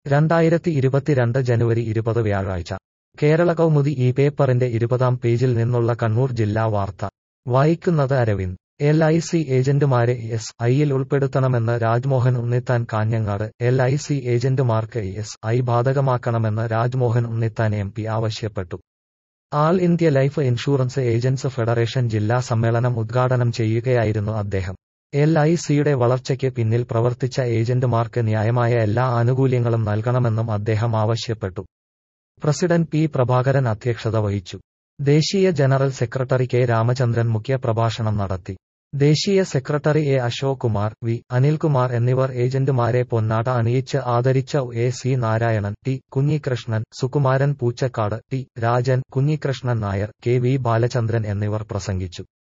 രണ്ടായിരത്തി ഇരുപത്തിരണ്ട് ജനുവരി ഇരുപത് വ്യാഴാഴ്ച കേരള കൗമുദി ഈ പേപ്പറിന്റെ ഇരുപതാം പേജിൽ നിന്നുള്ള കണ്ണൂർ ജില്ലാ വാർത്ത വായിക്കുന്നത് അരവിന്ദ് എൽ ഐ സി ഏജന്റുമാരെ എസ് ഐയിൽ ഉൾപ്പെടുത്തണമെന്ന് Rajmohan Unnithan Kanhangad L I C ഏജന്റുമാർക്ക് എസ് ഐ ബാധകമാക്കണമെന്ന് രാജ്മോഹൻ ഉണ്ണിത്താൻ എം പി ആവശ്യപ്പെട്ടു all India life insurance agents federation ജില്ലാ സമ്മേളനം ഉദ്ഘാടനം ചെയ്യുകയായിരുന്നു അദ്ദേഹം എൽ ഐ സിയുടെ വളർച്ചയ്ക്ക് പിന്നിൽ പ്രവർത്തിച്ച ഏജന്റുമാർക്ക് ന്യായമായ എല്ലാ ആനുകൂല്യങ്ങളും നൽകണമെന്നും അദ്ദേഹം ആവശ്യപ്പെട്ടു പ്രസിഡന്റ് പി പ്രഭാകരൻ അധ്യക്ഷത വഹിച്ചു ദേശീയ ജനറൽ സെക്രട്ടറി കെ രാമചന്ദ്രൻ മുഖ്യപ്രഭാഷണം നടത്തി ദേശീയ secretary A Ashok Kumar V Anilkumar എന്നിവർ ഏജന്റുമാരെ പൊന്നാട അണിയിച്ച് ആദരിച്ച A C Narayanan T Kunhikrishnan Sukumaran Poochakkad T Rajan Kunhikrishnan Nair K V Balachandran എന്നിവർ പ്രസംഗിച്ചു